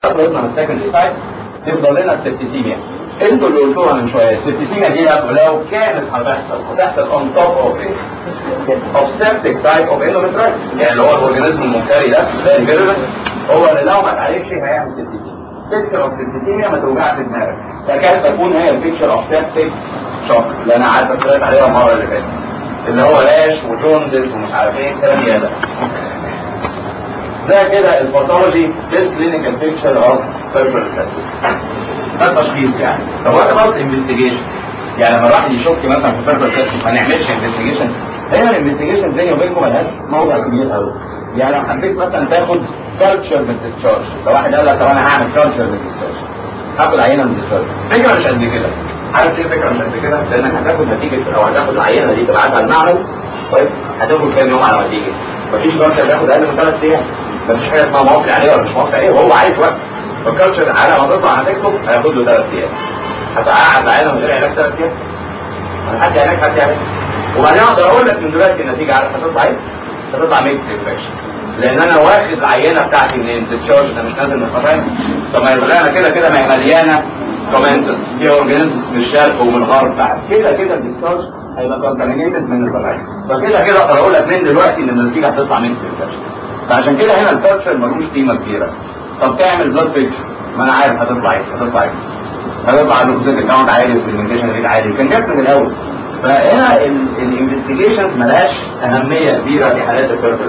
خلصنا من السكندري سايت يفضل لنا السبتيسيميا انتوا اللي قلتوها من شويه السبتيسيميا دي لو كانت هتحصل هتحصل اون توب اوف ايه؟ اوف سيبتيك تايب اوف اندوميترايتس يعني اللي هو الاورجانيزم المنكري ده ده الفيرولنت هو اللي لو ما اتعالجش هيعمل سبتيسيميا بيكتشر اوف سبتيسيميا ما توجعش دماغك تكاد تكون هي البيكتشر اوف سيبتيك شوك اللي انا قعدت اتكلم عليها المره اللي فاتت اللي هو لاش وجوندس ومش عارف ايه الكلام ده ده كده الباثولوجي بالكلينيكال بيكتشر اوف بيربل سيستم ده التشخيص يعني طب وات اباوت انفستيجيشن يعني لما الواحد يشك مثلا في بيربل سيستم ما نعملش انفستيجيشن هنا الانفستيجيشن بيني وبينكم ملهاش موضع كبير قوي يعني لو حبيت مثلا تاخد كالتشر من الديسشارج لو واحد قال لك طب انا هعمل كالتشر من الديسشارج هاخد عينه من الديسشارج فكره مش قد كده عارف ليه فكره مش قد كده؟ لانك هتاخد نتيجه او هتاخد العينه دي تبعتها المعمل كويس هتاخد كام يوم على ما تيجي مفيش كالتشر تاخد اقل من ثلاث ايام مفيش حاجه اسمها موافق عليه ولا مش موافق عليه وهو عايز وقت فالكالتشر على ما تطلع نتيجته هياخد له ثلاث ايام هتقعد عينه من غير علاج ثلاث ايام هنحدي علاج حد علاج وبعدين اقدر اقول لك من دلوقتي النتيجه عارف هتطلع ايه؟ هتطلع ميكس انفكشن لان انا واخد العينه بتاعتي منين؟ الديسشارج ده مش نازل من الخزان طب ما يبقى انا كده كده ما هي مليانه كومنسز في اورجانيزمز من الشرق ومن الغرب بتاعت كده كده الديسشارج هيبقى كونتامينيتد من الخزان فكده كده اقدر اقول لك من دلوقتي ان النتيجه هتطلع ميكس انفكشن فعشان كده هنا الكالتشر ملوش قيمه كبيره طب تعمل بلاد بيكتشر ما انا عارف هتطلع ايه هتطلع ايه هتطلع اللوكوزيت اكونت عالي والسيجمنتيشن ريت عالي كان جاس من الاول فهنا الانفستيجيشنز ملهاش اهميه كبيره في حالات البيربل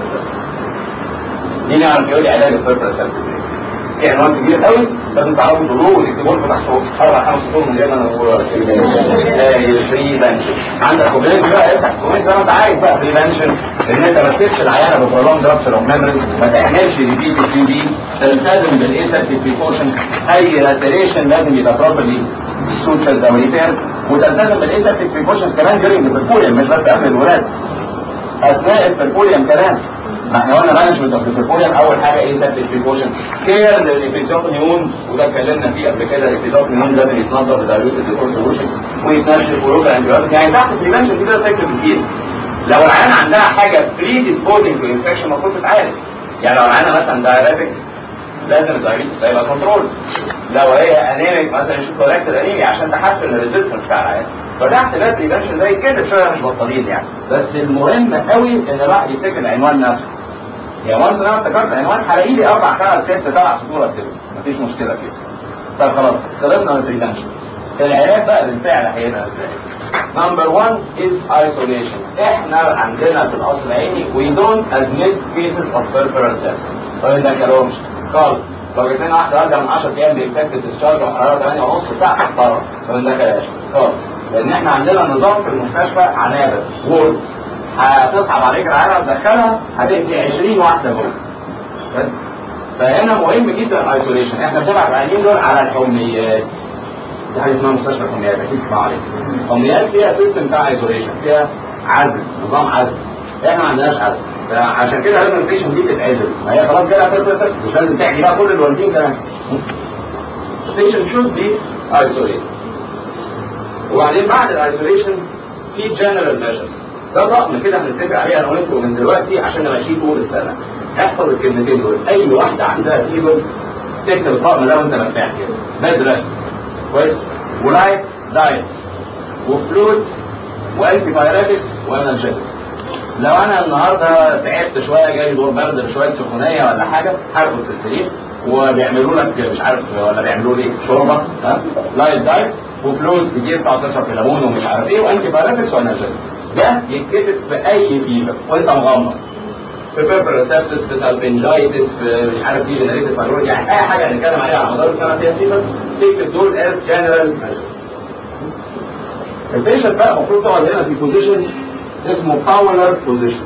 مين يعرف يقول لي علاج البيربل سيل في عنوان كبير قوي لازم تعرفوا ضروره وتكتبوا لكم تحت اربع خمس سطور من غير ما انا بقول بريفنشن عندك كومنت بقى افتح كومنت زي ما انت عارف بقى بريفنشن ان انت ما تسيبش العيانه ببرولونج رابشر اوف ميموري ما تعملش ريبيت كيو دي تلتزم بالايسبتيك بريكوشن اي لاسيريشن لازم يبقى بروبرلي سوتشر او ريبير وتلتزم بالايسبتيك بريكوشن كمان جرينج البربوليوم مش بس قبل الولاده اثناء البربوليوم كمان ما احنا قلنا مانجمنت اوف البربوليوم اول حاجه ايه سبت بريكوشن كير للابيزوبنيون وده اتكلمنا فيه قبل كده الابيزوبنيون لازم يتنظف بدايوت الديكور سولوشن ويتنشف ويوجع انتيبيوتيك يعني تحت بريفنشن كده تكتب كتير لو العيان عندها حاجه بري ديسبوزنج تو انفكشن المفروض تتعالج يعني لو العيانه مثلا دايرابيك لازم الدايريتس ده يبقى كنترول لو هي انيميك مثلا يشوف كوركت انيميا عشان تحسن الريزيستنس بتاع العيان فتحت ده بريفنشن زي كده شويه مش بطالين يعني بس المهم قوي ان الواحد يفتكر العنوان نفسه يا وانس انا افتكرت عنوان هلاقي لي اربع خمس ست سبع سطور كده مفيش مشكله كده طب خلاص خلصنا من البريفنشن العلاج بقى بالفعل هيبقى ازاي نمبر 1 از ايسوليشن احنا عندنا في الاصل العيني وي دونت ادميت كيسز اوف بيرفرال سيلز طيب ده كلامش خالص لو جبت لنا واحده واحده من 10 ايام بينفكت ديسشارج وحراره 8 ونص ساعه بره طيب ده كلامش خالص لان احنا عندنا نظام في المستشفى عنابر ووردز هتصعب عليك العيله تدخلها هتأذي 20 واحده جوه بس فهنا مهم جدا الايسوليشن احنا بنبعت العيانين دول على الحميات دي حاجه اسمها مستشفى الحميات اكيد تسمعوا عليها الحميات فيها سيستم بتاع ايسوليشن فيها عزل نظام عزل احنا ما عندناش عزل عشان كده لازم البيشنت دي تتعزل ما هي خلاص جالها بيربسس مش لازم تحكي بقى كل الوالدين كمان البيشنت شود بي ايسوليت وبعدين بعد الايسوليشن في جنرال ميجرز ده طقم كده هنتفق عليه انا وانتم من دلوقتي عشان نمشيه طول السنه احفظ الكلمتين دول اي واحده عندها فيبر تكتب الطقم ده وانت مرتاح كده بيد ريست كويس ولايت دايت وفلويدز وانتي بايريتكس وانالجيتكس لو انا النهارده تعبت شويه جالي دور برد شويه سخونيه ولا حاجه هرقد في السرير وبيعملوا لك مش عارف ولا بيعملوا لي شوربه ها لايت دايت وفلويدز كتير تقعد تشرب في ليمون ومش عارف ايه وانتي بايريتكس وانالجيتكس ده يتكتب في اي فيبر وانت مغمض في بيبر سابسس في سالبنجايتس في مش عارف ايه جنريتد فايرول يعني اي حاجه هنتكلم عليها على مدار السنه فيها فيبر تكتب دول از جنرال البيشنت بقى المفروض تقعد هنا في بوزيشن اسمه باولر بوزيشن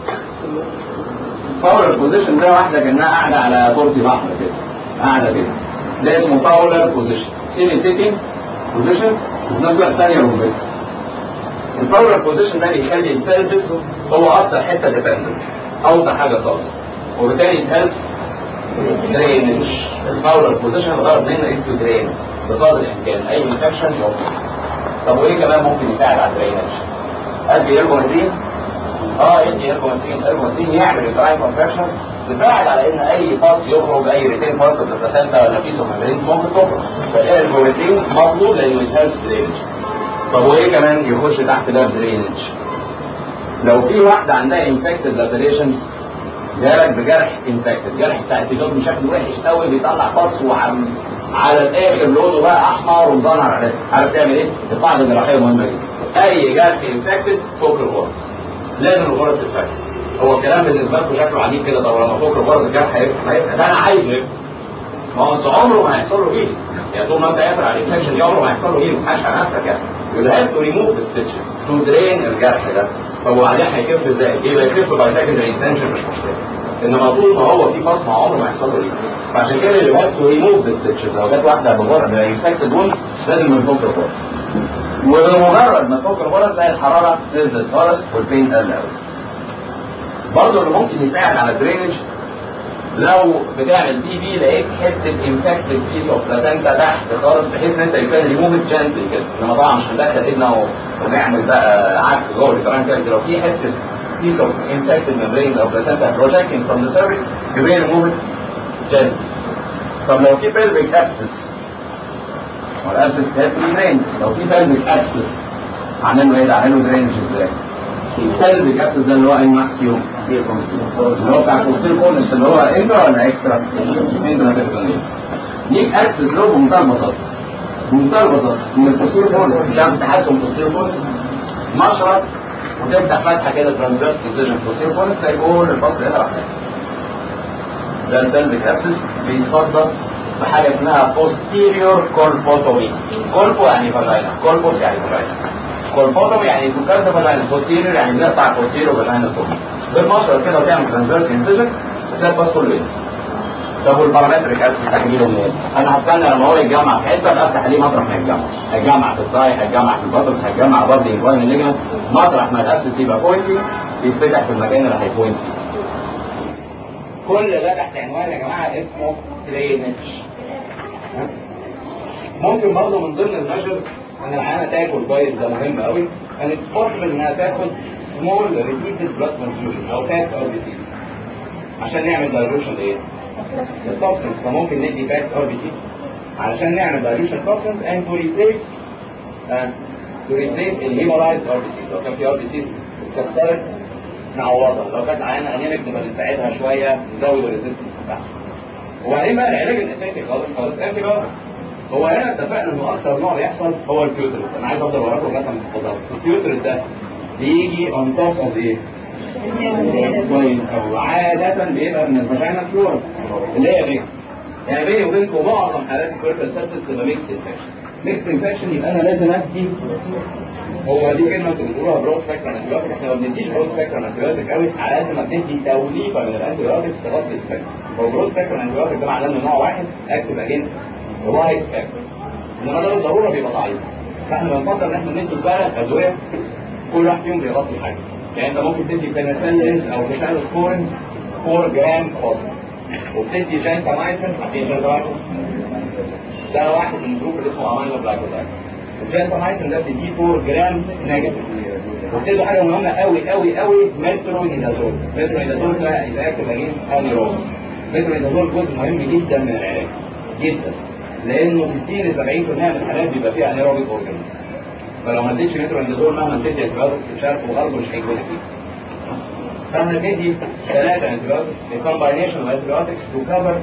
باولر بوزيشن ده واحده كانها قاعده على كرسي بحر كده قاعده كده ده اسمه باولر بوزيشن سيمي سيتنج بوزيشن وفي نفس الوقت ثانيه رومبيت الباور بوزيشن ده بيخلي البلبس هو اكتر حته ديبندنت اوضح حاجه خالص وبالتالي الهيلث درينج الباور بوزيشن الغرض منه از تو درين بقدر الامكان اي انفكشن يوقف طب وايه كمان ممكن يساعد على الدرينج؟ ادي ايرجومترين اه ادي ايرجومترين ايرجومترين يعمل الترايم كونفكشن تساعد على ان اي باص يخرج اي ريتين باص في البلاسنتا ولا في سومامرينز ممكن تخرج فهي البروتين مطلوب لانه يتهلف درينج طب وايه كمان يخش تحت ده درينج لو في واحده عندها انفكتد لاسيليشن جالك بجرح انفكتد جرح بتاع التيجان بشكل وحش قوي بيطلع فص وعم على الاخر لونه بقى احمر ومزنهر عليه عارف تعمل ايه؟ القاعده الجراحيه مهمه جدا اي جرح انفكتد فوق الغرز لازم الغرز تتفك هو الكلام بالنسبه لكم شكله عجيب كده طب لما فوق الغرز الجرح هيفتح ده انا عايزه يفتح ما هو أصل عمره ما هيحصل له ايه يعني طول ما انت قافل على الانفكشن دي عمره ما هيحصل له ايه ما تضحكش على نفسك يعني يبقى هاف تو ريموف ذا ستيتشز تو درين الجرح ده طب وبعدين هيكف ازاي؟ يبقى يكف باي سكندري انتنشن مش مشكله انما طول ما هو في فصل عمره ما يحصل له ايه فعشان كده يبقى هاف تو ريموف ذا ستيتشز لو جت واحده بغرض انفكتد وول لازم من فوق الغرز وبمجرد ما تفك الغرز تلاقي الحراره نزلت خالص والبين قل قوي برضه اللي ممكن يساعد على الدرينج لو بتعمل بي بي لقيت حته انفكتد بيس اوف بلازنتا تحت خالص بحيث ان انت يكون ريموف جنتلي كده انما طبعا مش هندخل ايدنا ونعمل بقى عك جوه الكلام كده لو في حته بيس اوف انفكتد ميمبرين او بلازنتا بروجكتنج فروم ذا سيرفيس يبقى ريموف جنتلي طب لو في بيلفيك ابسس والابسس هاز تو درين لو في بيلفيك ابسس هعمل له ايه ده؟ هعمل له درينج ازاي؟ البيلفيك ابسس ده اللي هو انواع فيهم اللي هو بتاع الكوستيل كونس اللي هو انترا ولا اكسترا؟ انترا بيرفكت ليك اكسس له بمنتهى البساطه بمنتهى البساطه من الكوستيل كونس مش عارف تحسن الكوستيل كونس مشرط وتفتح فتحه كده ترانسفيرس ديسيجن كوستيل كونس تلاقي كل الفصل هنا راح ده البلفيك ابسس بيتفضل بحاجه اسمها posterior colpotomy كولبو يعني فاجينا كولبوس يعني فاجينا كولبوتومي يعني تكرد فاجينا posterior يعني نقطع posterior فاجينا فوق بالمشرط كده وتعمل ترانسفيرس انسيجن وتلاقي الباص كله ينزل طب والبارامتريك ابسس هتجيله منين؟ انا هستنى لما هو يتجمع في حته افتح عليه مطرح ما يتجمع هيتجمع في الثاي هيتجمع في البطرس هيتجمع برضه انكواين الليجمنت مطرح ما الابسس يبقى بوينتي يتفتح في المكان اللي هيبوينت فيه كل ده تحت عنوان يا جماعه اسمه درينج ممكن برضه من ضمن الميجرز ان العيانه تاكل كويس ده مهم قوي and it's possible انها تاخد small repeated blood transfusion او فات ار بي سي عشان نعمل دايلوشن لايه؟ التوكسنز فممكن ندي فات ار بي سي علشان نعمل دايلوشن توكسنز and to replace uh, to replace الهيمولايزد ار بي سي لو كان في ار بي سي اتكسرت نعوضها لو كانت عيانه انيميك نبقى نساعدها شويه نزود الريزستنس بتاعها وبعدين بقى العلاج الاساسي خالص خالص انتي هو هنا اتفقنا انه اكتر نوع بيحصل هو البيوتريت انا عايز افضل وراكم لغايه ما تتفضلوا البيوتريت ده بيجي اون توب اوف ايه؟ كويس او عاده بيبقى من الفاجينا فلورا اللي هي ميكس يعني بيني وبينكم معظم حالات الكورتال سيرسس تبقى ميكس انفكشن ميكس انفكشن يبقى انا لازم ادي هو دي كلمه انتوا بتقولوها برود سبيكترم انتيبيوتيك احنا ما بنديش برود سبيكترم انتيبيوتيك قوي على قد ما بندي توليفه من الانتيبيوتكس تغطي السبيكترم هو برود سبيكترم انتيبيوتيك ده معناه انه نوع واحد اكتف اجينست وايد سبيكترم انما ده بالضروره بيبقى ضعيف فاحنا بنفضل ان احنا ندي ثلاث ادويه كل واحد فيهم بيغطي حاجه يعني انت ممكن تدي بنسلين او تشال سكورنز 4 جرام فاضل وبتدي جانتامايسين عارفين جانتامايسين ده واحد من الجروب اللي اسمه امينو جلايكوزايد الجانتامايسين ده بتديه 4 جرام نيجاتيف وبتدوا حاجه مهمه قوي قوي قوي مترونيدازول مترونيدازول ده اذا اكتب اجين انيروز مترونيدازول جزء مهم جدا من العلاج جدا لانه 60 ل 70% من الحالات بيبقى فيها انيروبيك اورجانيزم فلو ما اديتش مترونيدازول مهما تدي انتيبيوتكس في الشرق وغرب مش هيكون فيه فاحنا ندي ثلاثه انتيبيوتكس كومباينيشن اوف انتيبيوتكس تو كفر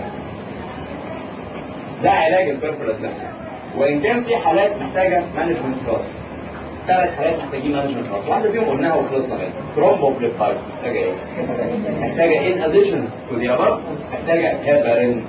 ده علاج البيرفورال وان كان في حالات محتاجه مانجمنت كلاس ثلاث حالات محتاجين مانجمنت كلاس واحده فيهم قلناها وخلصنا منها ترومبوفليبايتس محتاجه ايه؟ محتاجه ان اديشن تو ذا ابر محتاجه هيبرين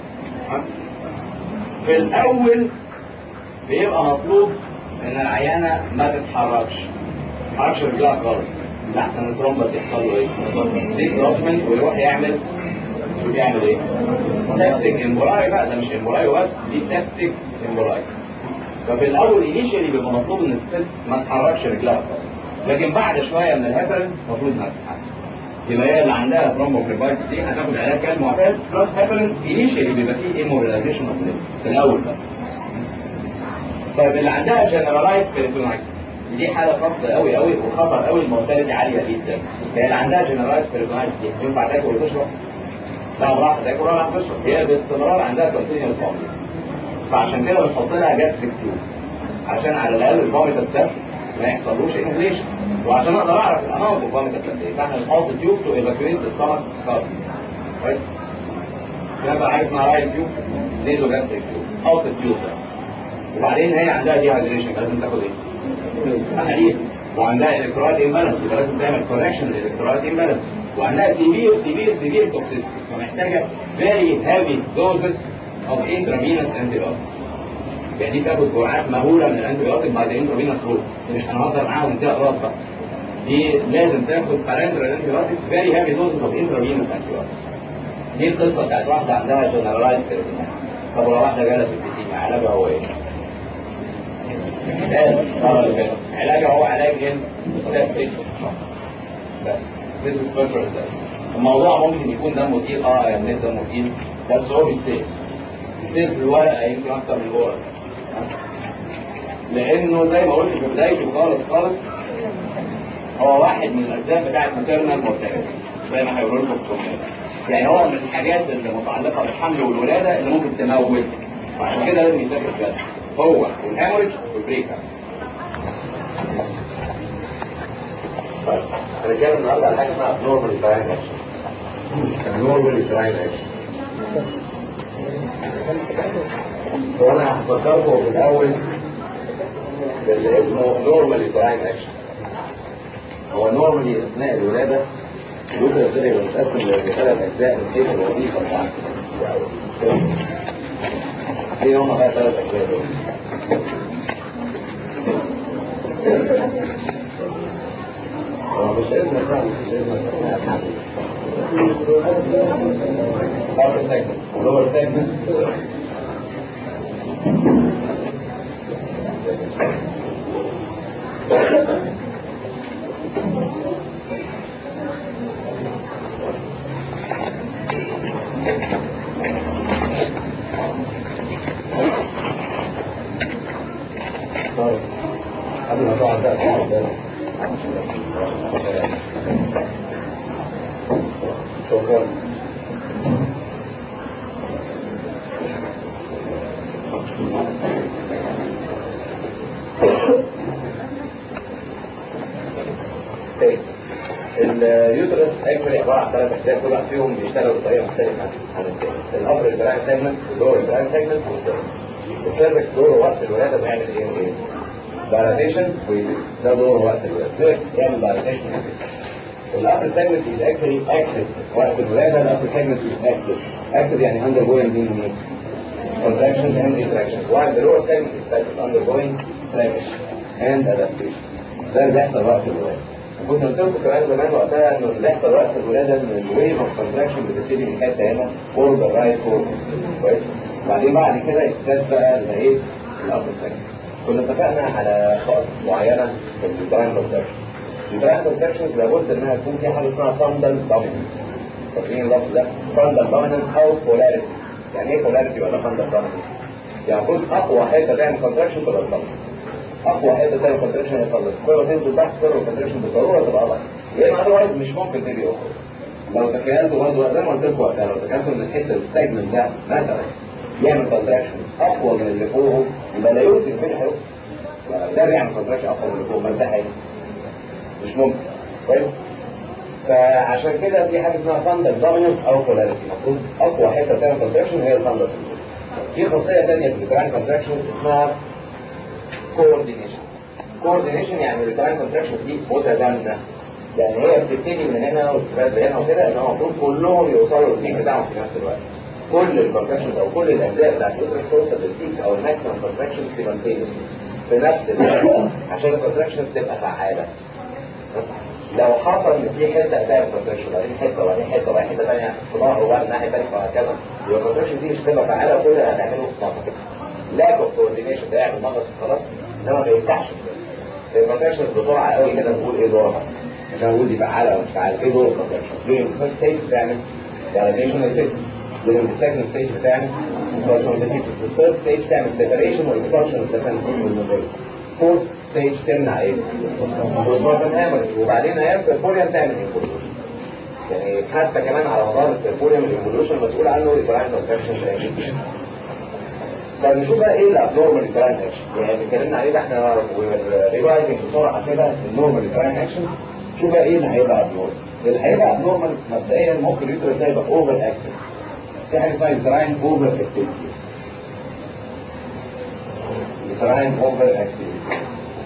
في الاول بيبقى مطلوب ان العيانه ما تتحركش ما تتحركش رجلها خالص لحسن الترومبس يحصل له ايه؟ ديسلوجمنت ويروح يعمل يعمل ايه؟ سيبتك امبوراي بقى ده مش امبوراي بس دي سيبتك امبوراي ففي الاول انيشالي بيبقى مطلوب ان الست ما تحركش رجلها خالص لكن بعد شويه من الهيبرين المفروض انها تتحرك يبقى هي اللي عندها ترومبوفليبايتس دي هتاخد علاج كان معتاد بلس هيبرين انيشالي بيبقى فيه ايموبيلايزيشن اوف في الاول بس طيب اللي عندها جنرالايز بيريتونايتس دي حالة خاصة قوي قوي وخطر قوي المورتاليتي عالية جدا هي اللي عندها جنرالايز بيريتونايتس دي ينفع تاكل وتشرب لا راح تاكل ولا راح تشرب هي باستمرار عندها كونتينيوس فوميت فعشان كده بنحط لها جاستريك تيوب عشان على الاقل الفوميت ده ما يحصلوش انفليشن وعشان اقدر اعرف الاماونت الفوميت قد ايه فاحنا بنحط تيوب تو ايفاكويت الستمك كارد كويس سمعت حاجه اسمها رايت تيوب نيزو جاستريك تيوب حط التيوب ده وبعدين هي عندها دي هايدريشن لازم تاخد ايه؟ حديد وعندها الكترولايت امبالانس يبقى لازم تعمل كوركشن للالكترولايت امبالانس وعندها سيفير سيفير سيفير توكسيستي فمحتاجه فيري هيفي دوزز اوف انترافينوس انتيبيوتكس يعني دي تاخد جرعات مهوله من الانتيبيوتيك بعد انترافينوس روت مش هنهزر معاها وننتهي خلاص بقى دي لازم تاخد بارنترال انتيبيوتكس فيري هيفي دوزز اوف انترافينوس انتيبيوتكس دي القصه بتاعت واحده عندها جنرالايز طب لو واحده جالت في البسين علاجها هو ايه؟ علاجها هو علاج ايه؟ بس this is cultural therapy. الموضوع ممكن يكون دمه تقيل اه يا منيت دمه تقيل بس هو بيتسيب بيتسيب في الورقه يمكن اكتر من الورقه لانه زي ما قلت في بدايته خالص خالص هو واحد من الاسباب بتاعت ماتيرنال مورتاليتي زي ما هيقولوا لكم في الكومنت يعني هو من الحاجات اللي متعلقه بالحمل والولاده اللي ممكن تموت وعشان كده لازم يتذاكر بجد هو والهاموريج والبريك طيب هنتكلم النهارده على حاجه اسمها نورمال تراين اكشن نورمال تراين اكشن وانا هفكركم في الاول باللي اسمه نورمال تراين اكشن هو نورمالي اثناء الولاده الولاده كده يبقى متقسم لثلاث اجزاء من حيث الوظيفه بتاعته ايه هم بقى ثلاث اجزاء دول؟ مش اسم سهل مش اسم سهل upper segment lower segment طيب قبل ما تقعد بقى شكرا اليوترس اكبر عباره عن ثلاث اجزاء كل واحد فيهم بيشتغل بطريقه مختلفه عن الثاني الابر البراين سيجمنت واللور البراين سيجمنت والسيرفكس السيرفكس دور وقت الولاده بيعمل ايه وايه؟ دايلاتيشن ده دور وقت الولاده يعمل دايلاتيشن الابر سيجمنت از اكشلي اكتف وقت الولاده الابر سيجمنت از اكتف اكتف يعني undergoing being ايه؟ contractions and contractions while the lower segment is passive undergoing flexion and adaptation ده اللي بيحصل وقت الولاده كنت قلت لكم كمان زمان وقتها انه اللي بيحصل وقت الولاده ان الويف اوف كونتراكشن بتبتدي من حته هنا فور ذا رايت فور كويس وبعدين بعد كده يزداد بقى لغايه الابر سيجمنت كنا اتفقنا على خاص معينه في البراين كونتراكشن البراين كونتراكشنز لابد انها تكون في حاجه اسمها فاندل دوميننس فاكرين اللفظ ده فاندل دوميننس او بولاريتي يعني ايه بولاريتي ولا فاندل دوميننس؟ يعني يكون اقوى حته تعمل كونتراكشن تبقى الفاندل اقوى حته تعمل كونتراكشن هي الفاندل كل ما تنزل تحت كل ما الكونتراكشن بالضروره تبقى اضعف يا اما اذروايز مش ممكن تبقى اخرى لو تخيلتوا برضه زي ما قلت لكم وقتها لو تخيلتوا ان الحته الستاجمنت ده مثلا يعمل كونتراكشن اقوى من اللي فوقه يبقى لا يمكن كده هيوصل ده بيعمل كونتراكشن اقوى من اللي فوق بس ده حقيقي مش ممكن كويس فعشان كده في حاجه اسمها فاندل دومينس او بولاريتي المفروض اقوى حته تعمل كونتراكشن هي الفاندل في خاصيه ثانيه في البراين كونتراكشن اسمها كوردينيشن كوردينيشن يعني البراين كونتراكشن دي متزامنه يعني هي بتبتدي من هنا وتتبادل هنا وكده ان هو المفروض كلهم يوصلوا للبيك بتاعهم في نفس الوقت كل الكونتراكشن او كل الاجزاء بتاعت اليوترس توصل للبيك او الماكسيمم كونتراكشن سيمالتينيوسلي في نفس الوقت عشان الكونتراكشن تبقى فعاله لو حصل ان في حته هتعمل كونتراكشن وبعدين حته وبعدين حته وبعدين حته ثانيه في ظهر وبعدين ناحيه ثانيه وهكذا يبقى الكونتراكشن دي مش هتبقى فعاله وكل اللي هتعمله في نقص لاك اوف كوردينيشن ده يعمل نقص خلاص انما ما يفتحش الكونتراكشن بسرعه قوي كده نقول ايه دورها عشان اقول دي فعاله ولا مش فعاله ايه دور الكونتراكشن during the first stage بتعمل validation والتست during the second stage بتعمل expulsion of the fetus the third stage تعمل separation والاكسبulsion of the fetus من the fourth stage تمنع ايه؟ postpartum hemorrhage وبعدين ايام في الفوريا تعمل ايه؟ يعني حتى كمان على مدار البرفوريوم الانفولوشن مسؤول عنه البراين كونتراكشن طب نشوف بقى ايه الابنورمال براين اكشن يعني اتكلمنا عليه ده احنا ريفايزنج بسرعه كده النورمال براين اكشن شوف بقى ايه اللي هيبقى ابنورمال اللي هيبقى ابنورمال مبدئيا ممكن اليوترس ده يبقى اوفر اكتف في حاجه اسمها يوتراين اوفر اكتيفيتي يوتراين اوفر اكتيفيتي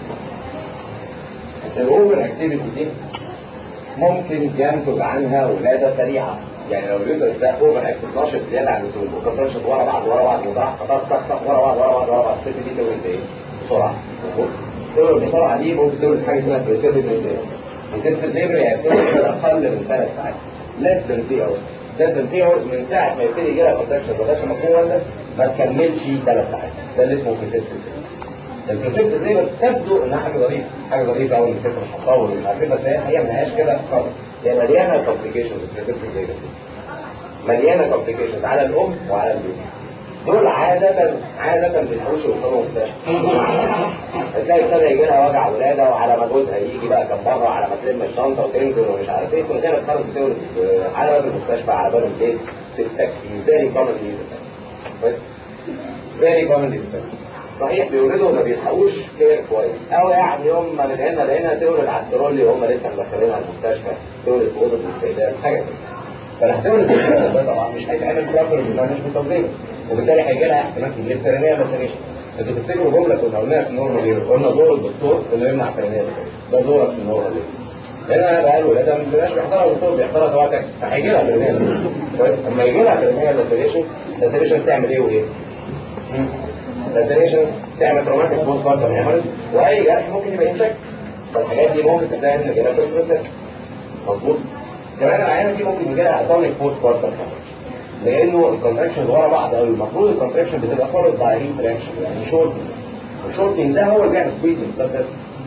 الاوفر اكتيفيتي دي ممكن ينتج عنها ولاده سريعه يعني لو اليوترس ده اوفر اكتيف ناشط زياده عن اللزوم وكان ناشط ورا بعض ورا بعض وضع خطر تخطف ورا بعض ورا بعض ورا بعض الست دي تولد ايه؟ بسرعه تولد بسرعه دي ممكن تولد حاجه اسمها بريسيبتيف الست الليبر يعني بتولد اقل من ثلاث ساعات less than 3 hours less than 3 hours من ساعه ما يبتدي يجي لها كونتراكشن كونتراكشن مفهوم ولا ما تكملش ثلاث ساعات ده اللي اسمه بريسيبتيف البروسيبت زي ما تبدو انها حاجه ظريفه حاجه ظريفه قوي الست مش هتطول مش عارف بس هي هي ملهاش كده خالص هي مليانه كومبليكيشنز البروسيبت زي مليانه كومبليكيشنز على الام وعلى البيبي دول عادة عادة ما بيلحقوش يوصلوا مستشفى هتلاقي ابتدى يجي لها وجع ولاده وعلى ما جوزها يجي بقى كم مره على ما تلم الشنطه وتنزل ومش عارف ايه كل كده بتخرج تولد على باب المستشفى على باب البيت في التاكسي فيري كومن بس فيري كومن صحيح بيولدوا ما بيلحقوش كير كويس او يعني يوم ما من هنا لهنا تولد على الترولي وهم لسه مدخلينها المستشفى تولد في اوضه الاستقبال حاجه كده فلما تولد ده طبعا مش هيتعمل بروبر مانجمنت تنظيم وبالتالي هيجي لها احتمال كبير فرنيه لاسريشن انتوا تفتكروا جمله كنا قلناها في النورمال ليه؟ قلنا دور الدكتور اللي يمنع فرنيه ده دورك في النورمال ليه؟ لان انا بقى الولاده ما بيبقاش بيحضرها الدكتور بيحضرها سواء تاكسي فهيجي لها فرنيه كويس اما يجي لها فرنيه لاسريشن لاسريشن تعمل ايه وايه؟ لاسريشن تعمل تروماتيك بوست بارتم هيموريج واي جرح ممكن يبقى انفكت فالحاجات دي ممكن تساعد ان الجراحه بروسيس مظبوط كمان العيانه دي ممكن يجي لها اتونيك بوست بارتم هيموريج لانه الكونتراكشن ورا بعض او المفروض الكونتراكشن بتبقى فولد باي ريتراكشن يعني شورتنج الشورتنج ده هو اللي بيعمل سكويزنج بس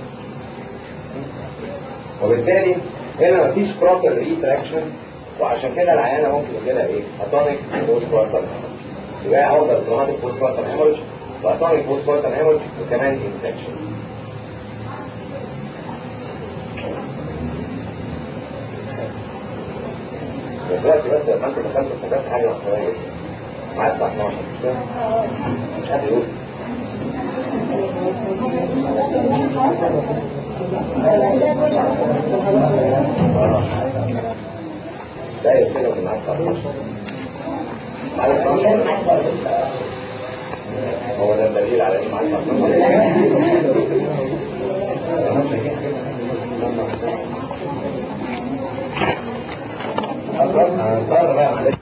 وبالتالي هنا مفيش بروبر ريتراكشن وعشان كده العيانه ممكن يجي لها ايه؟ اتونيك بوست بارتم هيموريج يبقى عوضة تروماتيك بوست بارتم هيموريج واتونيك بوست بارتم هيموريج وكمان انفكشن دلوقتي بس لما انت دخلت افتكرت حاجه مصريه جدا معايا الساعه 12 مش كده؟ مش حد يقول لا يا كده من معاك الساعه 12 هو ده الدليل على ايه معاك خلاص هنضطر بقى معلش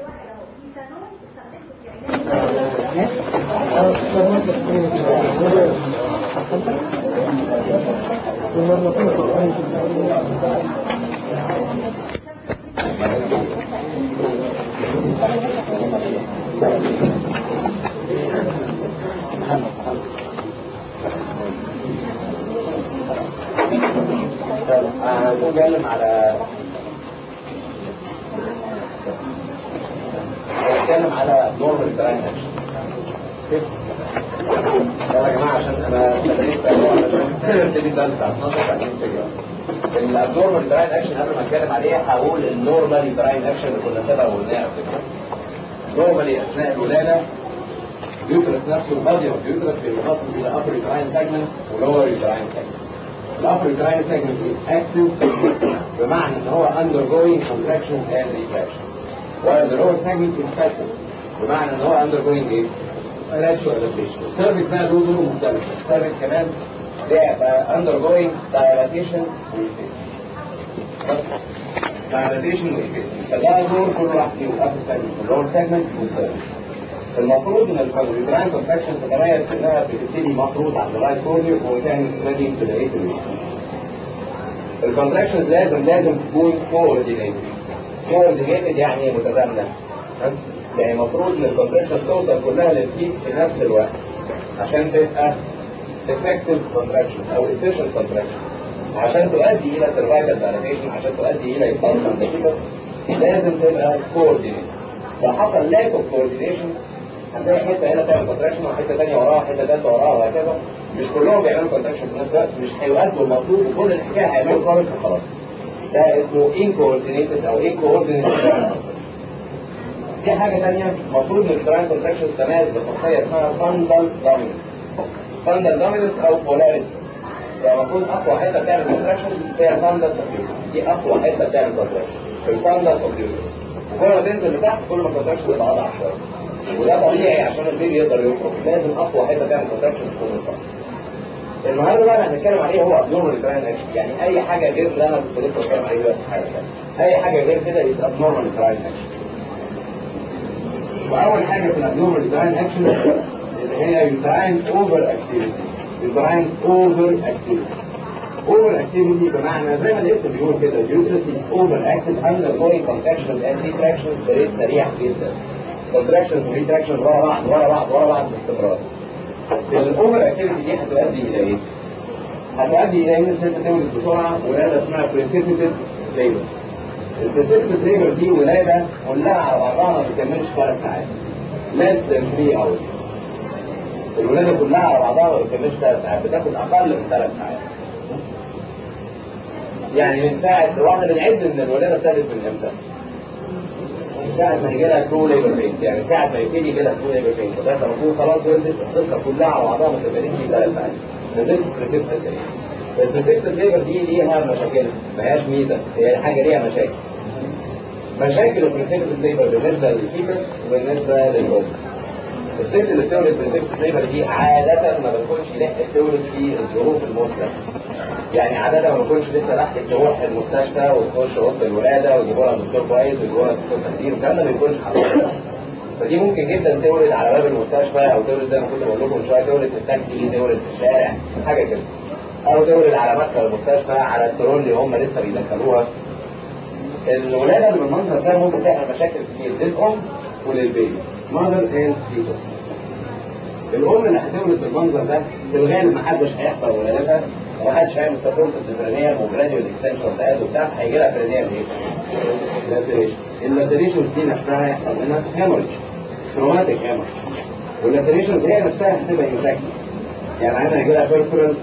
هنتكلم على هنتكلم على نورمال براين اكشن يلا يا جماعه عشان انا بديت ابتدي ده الساعه 12 بعدين نبتدي الابنورمال براين اكشن قبل ما اتكلم عليه هقول النورمال براين اكشن اللي كنا سبق وقلناه قبل كده نورمالي اثناء الولاده اليوترس نفسه البادي اوف اليوترس بينقسم الى upper uterine segment ولور uterine segment الابر uterine segment is active بمعنى ان هو undergoing contractions and retractions while the lower segment is passive بمعنى ان هو undergoing ايه؟ lateral adaptation السيرفيس بقى له دور مختلف السيرفيس كمان بيبقى undergoing dilatation dilatation وإفيسم فده دور كل واحد فيهم الابر segment واللور segment والسيرفيس المفروض ان الكونتراين كونتراكشن تتميز انها بتبتدي مفروض عند الرايت كورنيو وتعمل سبريدنج في بقيه الكونتراكشن لازم لازم تكون كوردينيتد كوردينيتد يعني متزامنه يعني المفروض ان الكونتراكشن توصل كلها للبيك في نفس الوقت عشان تبقى effective contraction او efficient contraction عشان تؤدي الى cervical dilatation عشان تؤدي الى expansion دقيقة لازم تبقى coordinated لو حصل lack of coordination هتلاقي حته هنا تعمل كونتراكشن وحته ثانيه وراها حته ثالثه وراها وهكذا مش كلهم بيعملوا كونتراكشن في نفس الوقت مش هيؤدوا المطلوب وكل الحكايه هيعملوا كارنت وخلاص ده اسمه incoordinated او incoordinated دي حاجة تانية المفروض ان الجراين كونتراكشن تميز بخاصية اسمها فاندال دوميننس فاندال دوميننس او بولاريتي يعني المفروض اقوى حتة بتعمل كونتراكشن هي فاندال سبيوتس دي اقوى حتة بتعمل كونتراكشن في الفاندال سبيوتس وكل ما تنزل لتحت كل ما الكونتراكشن يبقى اضعف شوية وده طبيعي عشان البيبي يقدر يخرج لازم اقوى حتة تعمل كونتراكشن تكون الفاندال النهارده بقى اللي هنتكلم عليه هو ابنورمال جراين اكشن يعني اي حاجه غير اللي انا كنت لسه بتكلم عليه دلوقتي حاجه اي حاجه غير كده يبقى ابنورمال جراين اكشن واول حاجه في الابنورمال جراين اكشن اللي هي يوتراين اوفر اكتيفيتي يوتراين اوفر اكتيفيتي اوفر اكتيفيتي بمعنى زي ما الاسم بيقول كده اليوترس از اوفر اكتيف اندر جوينج كونتراكشن اند ريتراكشن بريت سريع جدا كونتراكشن وريتراكشن ورا بعض ورا بعض ورا بعض باستمرار الاوفر اكتيفيتي دي هتؤدي الى ايه؟ هتؤدي الى ان الست تولد بسرعه ولاده اسمها بريسيبيتد ليبر البريسيبيتد ليبر دي ولاده كلها على بعضها ما بتكملش ثلاث ساعات less than 3 hours الولاده كلها على بعضها ما بتكملش ثلاث ساعات بتاخد اقل من ثلاث ساعات يعني من ساعه واحنا بنعد ان الولاده ابتدت من امتى؟ من ساعة ما يجي لها ترو ليبر بين يعني ساعة ما يبتدي يجي لها ترو ليبر بين فده لما تكون خلاص ولدت القصة كلها على بعضها ما تبقاش في ثلاث ساعات ده بريسبتد البريسبتد ليبر دي ليها مشاكل ما هياش ميزة هي حاجة ليها مشاكل مشاكل البريسبتد ليبر بالنسبة للفيتس وبالنسبة للأم الست اللي بتولد بريسبتد ليبر دي عادة ما بتكونش لحقت تولد في الظروف المثلى يعني عادة ما بكونش لسه لحقت تروح المستشفى وتخش اوضه الولاده ويجيبوا لها دكتور كويس ويجيبوا لها دكتور تخدير والكلام ده ما بيكونش حصل فدي ممكن جدا تولد على باب المستشفى او تولد زي ما كنت بقول لكم من شويه تولد في التاكسي تولد في الشارع حاجه كده او تولد على مدخل المستشفى على الترولي هم لسه بيدخلوها الولاده اللي بالمنظر ده ممكن تعمل مشاكل كتير للام وللبيبي ماذر اند فيتوس الام اللي هتولد بالمنظر ده في الغالب ما حدش هيحضر ولادتها وما حدش هيعمل سبورت الديفرينيال وجراديوال اكستنشن بتاعت وبتاع هيجي لها برينيال ايه؟ لاسريشن اللاسريشن دي نفسها هيحصل منها هيموريج تروماتيك هيموريج واللاسريشن دي نفسها هتبقى انفكشن يعني انا هيجي لها بيرفورال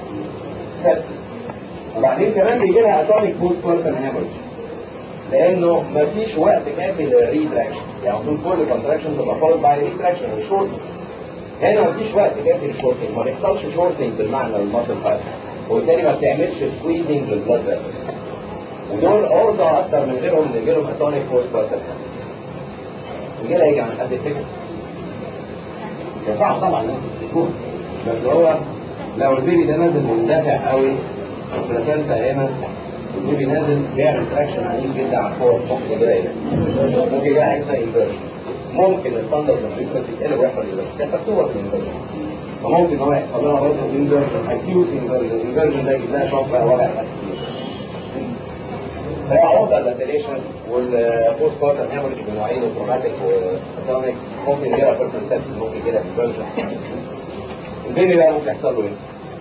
وبعدين كمان بيجي لها اتونيك بوست بارتن هيموريج لانه مفيش وقت كافي للريتراكشن يعني المفروض كل كونتراكشن تبقى فولد باي ريتراكشن وشورت هنا مفيش وقت كافي للشورتنج ما بيحصلش شورتنج بالمعنى المصل فايبر وبالتالي ما بتعملش سكويزنج للبلاد فيسل ودول عرضة أكتر من غيرهم إن يجيلهم أتونيك بوست بارتن يجي لها يجي عن حد الفكر هي صعب طبعا انت تكون بس هو لو البيبي ده نازل مندفع قوي البلاسنتا هنا البيبي نازل بيعمل تراكشن عنيف جدا على الفور ممكن يجي لها ممكن يجي لها حاجه اسمها انفيرجن ممكن الفندس والفيترس يتقلب ويحصل انفيرجن كانت مكتوبه في الانفيرجن وممكن هو يحصل لها برضه انفيرجن اكيوت انفيرجن الانفيرجن ده يجيب لها شوك بقى وجع كتير فهي عرضة اللاتيليشن والبوست بارتم هيموريج بنوعين وتروماتيك واتونيك ممكن يجيلها بيرسون سيبسس ممكن يجيلها انفيرجن البيبي بقى ممكن يحصل له ايه؟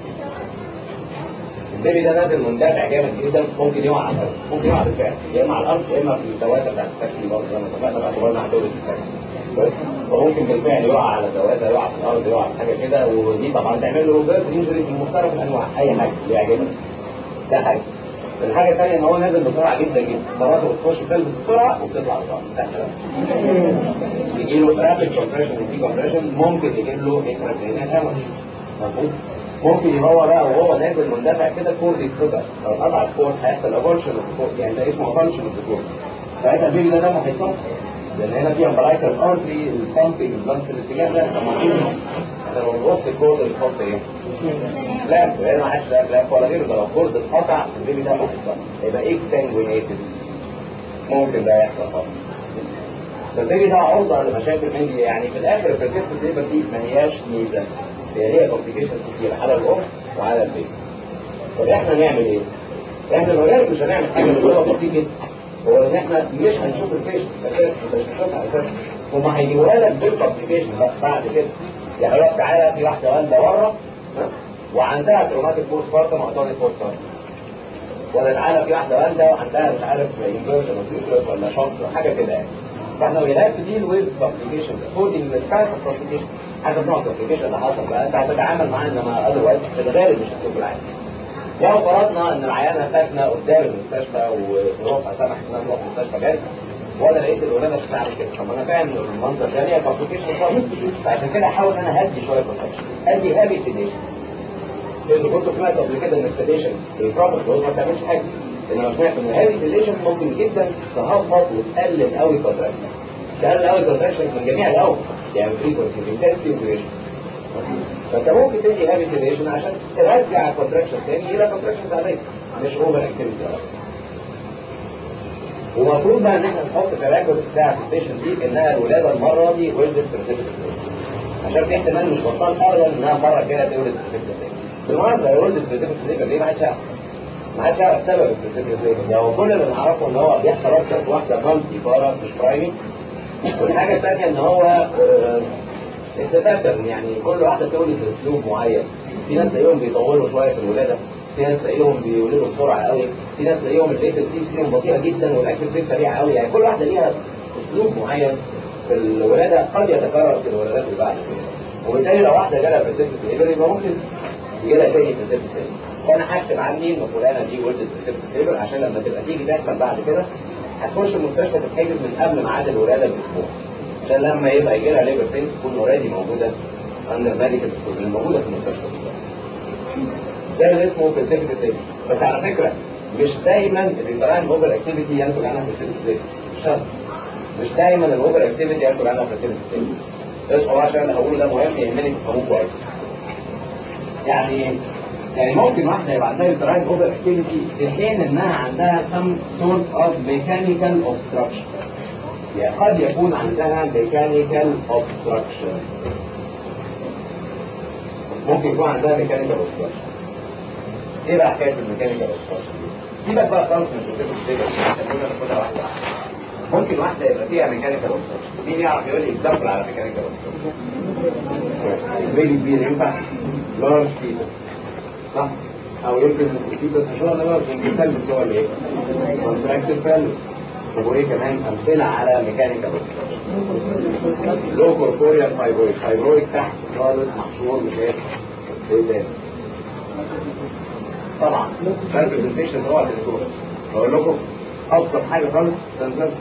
البيبي ده نازل مندفع جامد جدا ممكن يقع على الارض ممكن يقع بالفعل يا اما على الارض يا اما في الدواسه بتاعت التاكسي برضه زي ما اتفقنا باعتبارنا على دوله التاكسي وممكن بالفعل يقع على الدواسه يقع في الارض يقع في حاجه كده ودي طبعا تعمل له بيرث انجري في مختلف الانواع اي حاجه اللي يعجبك ده حاجه الحاجه الثانيه ان هو نازل بسرعه جدا جدا مرات بتخش تلبس بسرعه وبتطلع بسرعه سهله يجي له رابid كومبريشن وفي كومبريشن ممكن يجيب له انتراكرينال هامش مظبوط ممكن يبقى هو بقى وهو نازل مندفع كده كورد يتقطع لو قطع الكورد هيحصل ابورشن يعني ده اسمه ابورشن اوف الكورد ساعتها البيبي ده دمه هيتصاب لان هنا في امبرايكال ارتري البامبنج البلانت في الاتجاه ده فمفروض احنا لو نبص الكورد الخط ايه؟ لا هنا ما حدش لا ولا غيره ده لو الكورد اتقطع البيبي ده هيتصاب يبقى اكسنجوينيتد ممكن ده يحصل طبعا فالبيبي ده عرضه لمشاكل من دي يعني في الاخر البرسيبت ليبر دي ما هياش ميزه هي ليها كومبليكيشن كتير على الام وعلى البيبي طب احنا نعمل ايه؟ احنا الولاد مش هنعمل حاجه اللي هو بسيط جدا هو ان احنا مش هنشوف البيشنت اساسا انت مش هتشوفها اساسا هم هيجيبوها لك بالكومبليكيشن بعد كده يعني لو تعالى في واحده والده بره وعندها تروماتيك بوست بارتم واتونيك بوست بارتم ولا تعالى في واحده والده وعندها مش عارف انفيرجن اوف ولا شنط حاجه كده يعني فاحنا we have to deal with complications according to the type of complication حسب نوع الكومبليكيشن اللي حصل بقى انت هتتعامل معاه انما اذروايز في الغالب مش هتشوف العادي لو فرضنا ان العيانه ساكنه قدام المستشفى وظروفها سمحت انها تروح المستشفى جد وانا لقيت الولاده شكلها عامل كده طب انا فاهم ان المنظر ده ليها كومبليكيشن خالص فعشان كده احاول ان انا هدي شويه كونتراكشن ادي هابي سيديشن اللي كنت سمعت قبل كده ان السيديشن البروبر دوز ما بتعملش حاجه انما سمعت ان الهابي سيديشن ممكن جدا تهبط وتقلل قوي كونتراكشن تقلل قوي كونتراكشن من جميع الاوقات يعني فريكونسي انتنسي وديوريشن فانت ممكن تدي هابي سيديشن عشان ترجع الكونتراكشن تاني الى كونتراكشن عاديه مش اوفر اكتيفيتي ومفروض بقى ان احنا نحط في الريكورد بتاع البيشنت دي انها الولاده المره دي ولدت بريسبتيف عشان في احتمال مش بطال ابدا انها المره الجايه تولد بريسبتيف بالمناسبه لو ولدت بريسبتيف دي ما حدش يعرف ما حدش يعرف سبب البريسبتيف ده هو كل اللي نعرفه ان هو بيحصل اكتر في واحده مالتي بارا مش برايمي والحاجه الثانيه ان هو استفادا يعني كل واحده تولد باسلوب معين في ناس تلاقيهم بيطولوا شويه في الولاده في ناس تلاقيهم بيولدوا بسرعه قوي في ناس تلاقيهم الليت الفيس فيهم بطيئه جدا والاكل فيه سريع قوي يعني كل واحده ليها اسلوب معين في الولاده قد يتكرر في الولادات اللي بعد كده وبالتالي لو واحده جالها بريسبت ليبر يبقى ممكن يجي لها تاني بريسبت تاني فانا هكتب عني ان فلانه دي ولدت بريسبت ليبر عشان لما تبقى تيجي تحصل بعد كده هتخش المستشفى تتحجز من قبل ميعاد الولاده باسبوع عشان لما يبقى يجي لها ليبر بين تكون اوريدي موجوده اندر ميديكال سكول موجوده في المستشفى ده اللي اسمه بريسبت بس على فكره مش دايما الانتراين اوفر اكتيفيتي ينتج عنها بريسبت مش شرط مش دايما الاوفر اكتيفيتي ينتج عنها بريسبت بس هو عشان هقول ده مهم يهمني تفهموه كويس يعني يعني ممكن واحدة يبقى عندها انتراين اوفر اكتيفيتي في حين انها عندها some sort of mechanical obstruction يعني قد يكون عندها mechanical obstruction ممكن يكون عندها mechanical obstruction ايه بقى حكايه الميكانيكال obstruction دي؟ سيبك بقى خالص من الفكره الفكره خلينا ناخدها واحده واحده ممكن واحده يبقى فيها ميكانيكال obstruction مين يعرف يقول لي اكزامبل على ميكانيكال obstruction؟ بيبي كبير ينفع لارج فيتس صح؟ او يمكن الفيتس مش هو لارج يمكن الفالس هو اللي ايه؟ كونتراكتد فالس طب وايه كمان امثله على ميكانيكال obstruction لو كوربوريال فايبرويد فايبرويد تحت خالص محشور مش ايه؟ ايه تاني؟ طبعا فرق السنسيشن هو الدكتور بقول لكم ابسط حاجه خالص تنزلت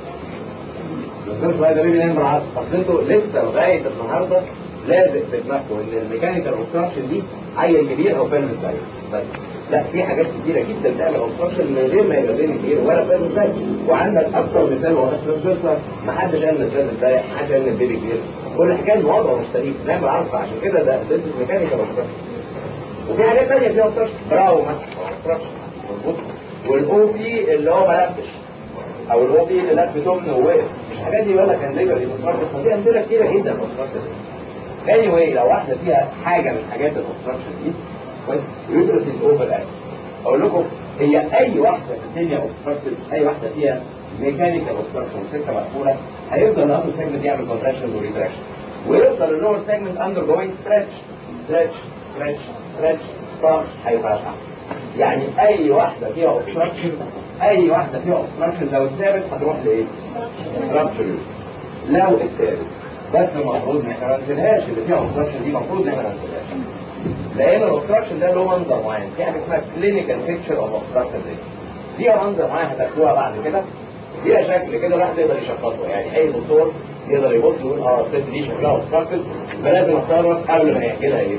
تنزلت بقى ده بيبي نمبر 10 اصل انتوا لسه لغايه النهارده لازم في دماغكم ان الميكانيكال اوبستراكشن دي عيل كبير او فيلم صغير بس لا في حاجات كتيره جدا تعمل اوبستراكشن من غير ما يبقى بيبي كبير ولا فيلم صغير وعندك اكتر مثال واضح في ما حدش قال ان فيلم صغير ما حدش قال ان البيبي كبير كل حكايه الوضع مش سليم نعمل عارفه عشان كده ده ده ميكانيكال اوبستراكشن وفي حاجات ثانيه فيها اوبستراكشن براو مثلا اوبستراكشن مظبوط والاو بي اللي هو ما لفش او الاو بي اللي لف تمن ووقف مش الحاجات دي ولا كان ليبر اوبستراكشن ففي امثله كتيره جدا في الاوبستراكشن اني واي لو واحده فيها حاجه من حاجات الاوبستراكشن دي كويس يوترس از اوفر اكت اقول لكم هي اي واحده في الدنيا اوبستراكتد اي واحده فيها ميكانيكال اوبستراكشن والسكه مقفوله هيفضل الابر سيجمنت يعمل كونتراكشن وريتراكشن ويفضل اللور سيجمنت اندر جوينج ستريتش ستريتش ستريتش ستريتش طرش هيفرقع يعني اي واحده فيها اوبستراكشن اي واحده فيها اوبستراكشن لو اتثابت هتروح لايه؟ رابشر لو اتثابت بس المفروض ان احنا ما ننسلهاش اللي فيها اوبستراكشن دي المفروض ان احنا ما ننسلهاش لان الاوبستراكشن ده له منظر معين في حاجه اسمها كلينيكال بيكتشر اوف اوبستراكشن دي ليها منظر معين هتاخدوها بعد كده ليها شكل كده الواحد يقدر يشخصه يعني اي دكتور يقدر يبص يقول اه الست دي شكلها اوبستراكتد فلازم اتصرف قبل ما يحكي لها ايه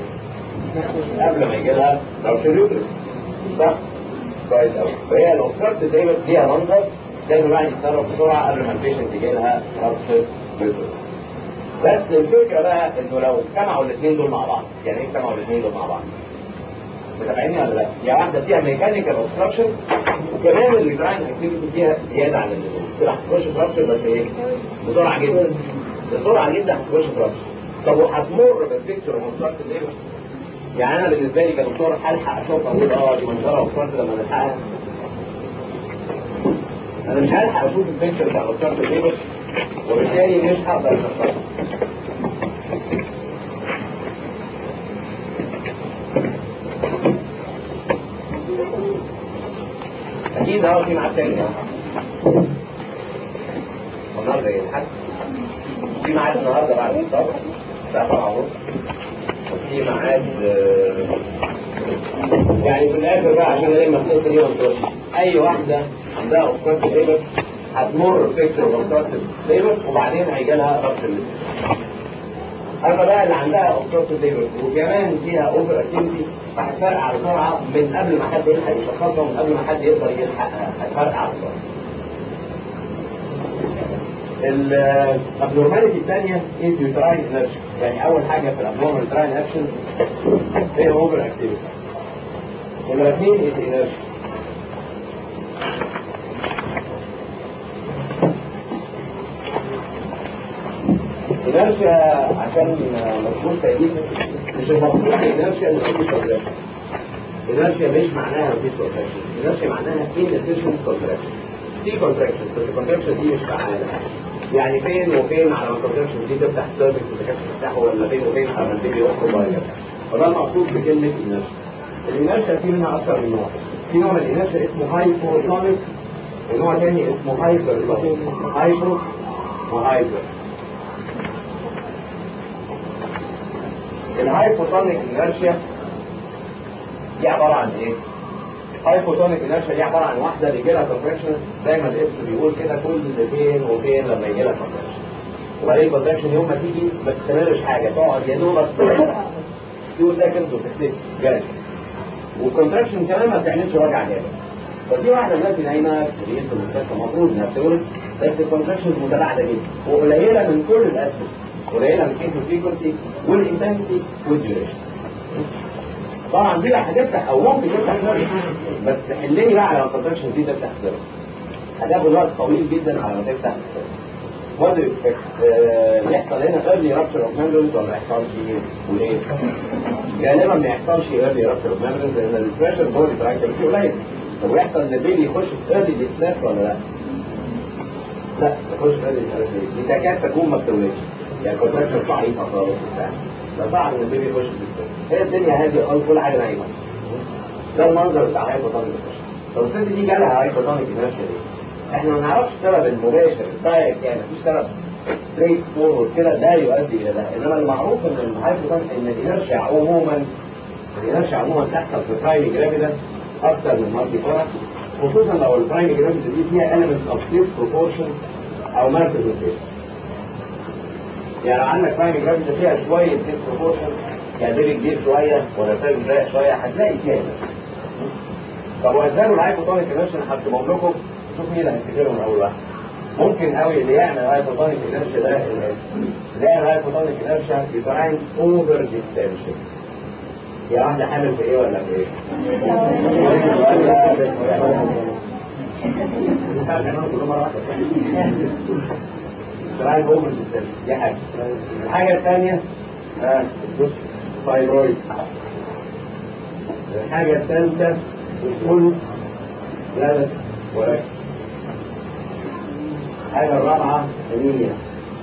قبل ما يجي لها رابشر يوترس صح؟ كويس قوي فهي الاوبستراكت دايما ليها منظر لازم الواحد يتصرف بسرعه قبل ما البيشنت يجي لها رابشر يوترس بس الفكره بقى انه لو اجتمعوا الاثنين دول مع بعض يعني ايه اجتمعوا الاثنين دول مع بعض؟ متابعيني ولا لا؟ يا واحده فيها ميكانيكال اوبستراكشن وكمان الريتراين اكتيفيتي فيها زياده عن اللزوم كده هتخش في رابشر بس ايه؟ بسرعه جدا بسرعه جدا هتخش في رابشر طب وهتمر بالبيكتشر اوف اوبستراكشن ليه؟ يعني انا بالنسبه لي كدكتور هلحق اشوف اقول اه دي منظره اوبستراكشن لما نلحقها انا مش هلحق اشوف البيكتشر بتاع اوبستراكشن ليه وبالتالي مش هقدر اشخصها اكيد اه في ميعاد تاني النهارده ايه الحد في ميعاد النهارده بعد الفطار الساعه 7 ونص وفي ميعاد يعني في الاخر بقى عشان الم القصه دي ونخلص اي واحده عندها اوبستراكتيف ليبر هتمر بفكر اوبستراكتيف ليبر وبعدين هيجي لها ربط الليبر اما بقى اللي عندها اوبستراكتيف ليبر وكمان فيها اوفر اكتيفيتي فهتفرقع بسرعه من قبل ما حد يلحق يشخصها ومن قبل ما حد يقدر يلحقها هتفرقع بسرعه الابنورماليتي الثانيه از يوتراين انرجي يعني اول حاجه في الابنورمال يوتراين اكشن هي اوفر اكتيفيتي نمرة اثنين از انرجي انرجيا عشان مفهوم تأكيد مش المفروض انرجيا اللي مفيش كونتراكشن انرجيا مش معناها مفيش كونتراكشن انرجيا معناها inefficient كونتراكشن في كونتراكشن بس الكونتراكشن دي مش فعالة يعني فين وفين على ما الكونتراكشن دي تفتح سيرفيس اذا كانت تفتحه ولا فين وفين على ما البيبي يخرج ولا يفتح فده المقصود بكلمة انرجيا الانرجيا في منها اكثر من نوع في نوع من الانرجيا اسمه هايبوتونيك ونوع تاني اسمه هايبر هايبو وهايبر الهايبوتونيك انرشيا دي عباره عن ايه؟ هايبوتونيك انرشيا دي عباره عن واحده بيجي لها كونتراكشن زي ما الاسم بيقول كده كل فين وفين لما يجي لها كونتراكشن وبعدين الكونتراكشن يوم ما تيجي ما تستمرش حاجه تقعد يا دوبك فيو سكندز وتختفي جاي والكونتراكشن كمان ما بتعملش وجع جامد فدي واحده دلوقتي نايمه في بيت المستشفى المفروض انها بتولد بس الكونتراكشنز متباعده جدا وقليله من كل الاسباب قليله من كيس الفريكونسي والانتنسيتي والديوريشن طبعا دي بقى هتفتح او ممكن تفتح سيرفيس بس حلني بقى على ما الكونتراكشن دي تفتح سيرفيس هتاخد وقت طويل جدا على ما تفتح وات دو اكسبكت يحصل هنا ايرلي رابشر اوف ميمبرز ولا ما يحصلش وليه؟ غالبا ما يحصلش ايرلي رابشر اوف ميمبرز لان البريشر جوه التراكتيفيتي قليل طب ويحصل ان البيبي يخش في ايرلي ديسبلاس ولا لا؟ لا تخش في ايرلي ديسبلاس دي تكاد تكون ما بتولدش يعني كونتراكشن ضعيفه خالص وبتاع فصعب ان البيبي يخش في الدكتور هي الدنيا هاديه خالص كل حاجه نايمه ده المنظر بتاع هايبوتونيك طب الست دي جالها هايبوتونيك انرشيا ليه؟ احنا ما نعرفش السبب المباشر الدايركت يعني مفيش سبب ستريت فورورد كده ده يؤدي الى ده انما المعروف ان الهايبوتونيك ان الانرشيا عموما الانرشيا عموما تحصل في البرايمي جرافيدا اكتر من مالتي فورا خصوصا لو البرايمي جرافيدا دي فيها element of disproportion او malpresentation يعني لو عندك برايمي جرافيدا فيها شويه disproportion يعني بيبي كبير شويه ولا فاهم ضيق شويه هتلاقي فيها ده. طب واسباب الهايبوتونيك انرشيا هكتبهم لكم شوف مين اللي هيفتكرهم اول واحد ممكن قوي اللي يعمل هايبوتونيك انرشيا ده اللي يعمل هايبوتونيك انرشيا يبقى اوفر ديستنشن يا واحده حامل في ايه ولا في ايه؟ ترايب اوفر ديستنشن دي حاجه الحاجه الثانيه فايبرويد الحاجه الثالثه بتقول لا ولكن الحاجة الرابعة انيميا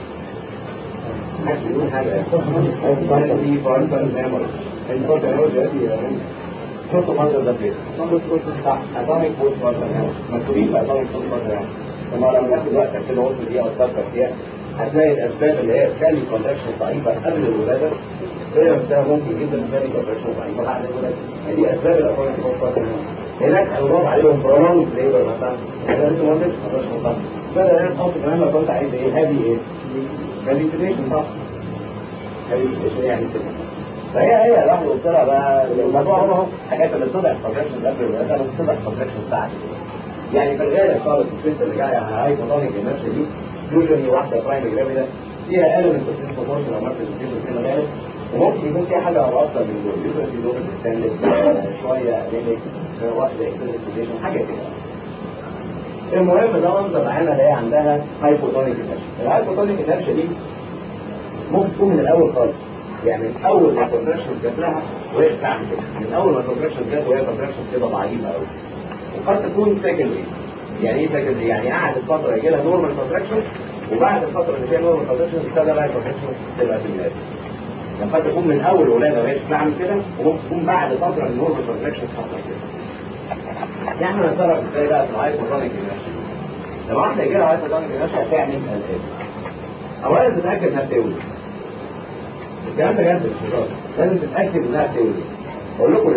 محدش يقول حاجة الفرق دي فرنسا ميموري الفرق دلوقتي شفتوا منظر ده فين؟ صح اتونيك بوست فرنسا مكتوبين في اتونيك بوست فرنسا ثم لما ناخد وقتك كده وصل دقيقة أو تفكر فيها هتلاقي الأسباب اللي هي تخلي الكونتراكشن ضعيفة قبل الولادة هي نفسها ممكن جدا تخلي الكونتراكشن ضعيفة بعد الولادة دي أسباب الأتونيك بوست فرنسا هناك هنضاف عليهم برولونج ليبر مثلا هذا انت ما قلتش ما قلتش مطلع بدل ان تحط كمان لو كنت عايز ايه هذه ايه فاليفيكيشن صح فاليفيكيشن يعني كده فهي هي الواحد وصلها بقى الموضوع هو حاجات اللي طلع كونتراكشن قبل الولاده بس طلع كونتراكشن بعد يعني في الغالب خالص الست اللي جايه على هاي فوتونيك النفس دي يوجوالي واحده برايم جرافيدا فيها element of disproportion او ماركت في الغالب وممكن يكون في حاجه او اكتر من دول يوجوالي في دول بتستند شويه انيميك واحده اكسلريشن حاجه كده المهم ده منظر العينه اللي هي عندها هايبوتونيك انرشيا الهايبوتونيك انرشيا دي ممكن تكون من الاول خالص يعني من اول ما الكونتراكشن جات لها وهي بتعمل كده من اول ما الكونتراكشن جات وهي كونتراكشن كده ضعيفه قوي وقد تكون سكندري يعني ايه سكندري يعني قعدت فتره يجي لها نورمال كونتراكشن وبعد الفتره اللي فيها نورمال كونتراكشن ابتدى بقى الكونتراكشن تبقى في الولاده يعني قد تكون من اول ولاده وهي بتعمل كده وممكن تكون بعد فتره من نورمال كونتراكشن حصل كده يعني نتصرف ازاي بقى في الهايبوتونيك انرشيا لما واحده يجي لها هايبوتونيك انرشيا هتعمل الاتي اولا تتاكد انها بتولد الكلام ده جد مش هزار لازم تتاكد انها بتولد اقول لكم ليه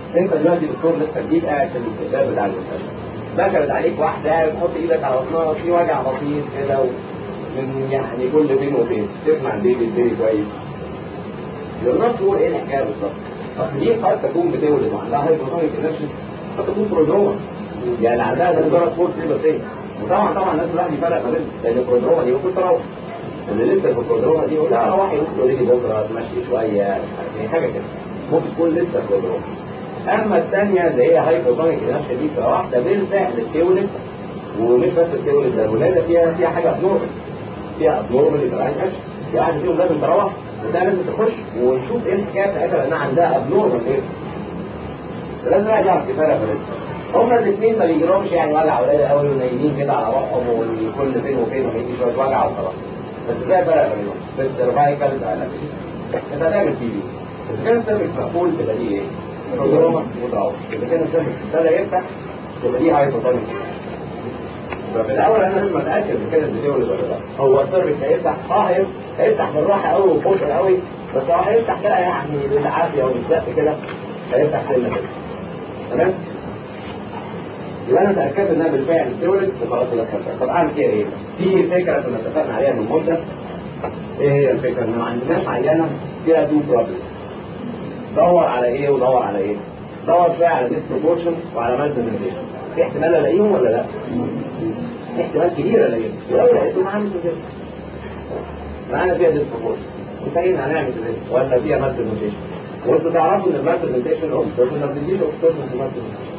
انت دلوقتي دكتور لسه جديد قاعد في الاستقبال بتاع المستشفى دخلت عليك واحده قاعد تحط ايدك على بطنها في وجع بسيط كده من يعني كل فين وفين تسمع البيبي البيبي كويس يقدر تقول ايه الحكايه بالظبط اصل دي قد تكون بتولد وعندها هايبوتونيك انرجي قد تكون برودروما يعني عندها ده مجرد فور تريبل وطبعا طبعا لازم الواحد يفرق ما بين لان البرودروما دي ممكن تروح اللي لسه في البرودروما دي يقول لا روحي ممكن تقولي لي بكره تمشي شويه يعني حاجه كده ممكن تكون لسه برودروما اما الثانيه اللي هي هايبوتونيك انرجي دي بتبقى واحده بالفعل بتولد ومش بس بتولد ده الولاده فيها فيها حاجه ابنورمال فيها ابنورمال يبقى عايز اكشن في واحده فيهم لازم تروح وده لازم تخش ونشوف ايه الحكايه بتاعتها لانها عندها ابنورمال ايه فلازم الواحد يعرف يفرق بينهم هما الاثنين ما بيجيلهمش يعني وجع ولاده قوي ونايمين كده على روحهم وكل فين وفين ويجي شويه وجع وخلاص بس ازاي فرق بينهم؟ بس السيرفايكال انت هتعمل تي بي اذا كان السيرفكس مقفول تبقى دي ايه؟ بروجراما متعوض اذا كان السيرفكس ابتدى يفتح تبقى دي هايبوتونيك ففي الاول انا لازم اتاكد ان كانت بتولد ولا لا هو السيرفكس هيفتح اه هيفتح هيفتح بالراحه قوي وببطء قوي بس هو هيفتح كده يعني بالعافيه وبالزق كده هيفتح سنه كده تمام يبقى انا اتاكدت انها بالفعل بتولد وخلاص دخلتها طب اعمل فيها ايه؟ في فكره كنا اتفقنا عليها من مده ايه هي الفكره؟ ان ما عندناش عينه فيها تو بروبلم دور على ايه ودور على ايه؟ دور شويه على ديسبروبورشن وعلى مالتيزيشن في احتمال الاقيهم ولا لا؟ في احتمال كبير الاقيهم لو لقيتهم هعمل كده معانا فيها ديسبروبورشن انتهينا هنعمل كده ولا فيها مالتيزيشن وانتوا تعرفوا ان المالتيزيشن اوكسيتوسن ما بتديش اوكسيتوسن في المالتيزيشن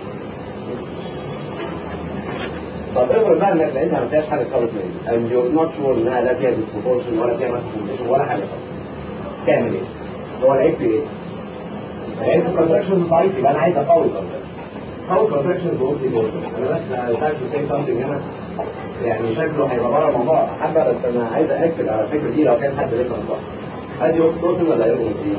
طب افرض بقى انك لقيتها ما فيهاش حاجه خالص منها and you're not sure انها لا فيها ديسبروبورشن ولا فيها مالتيزيشن ولا حاجه خالص تعمل ايه؟ هو العيب في ايه؟ العيب في الكونتراكشن ضعيف يبقى انا عايز اقوي الكونتراكشن قوي الكونتراكشن بوصي بوصي انا بس عايز سي سامثينج هنا يعني شكله هيبقى بره الموضوع حبه بس انا عايز اكد على الفكره دي لو كان حد لسه مصاب ادي اوكسيتوسن ولا ايرجومترين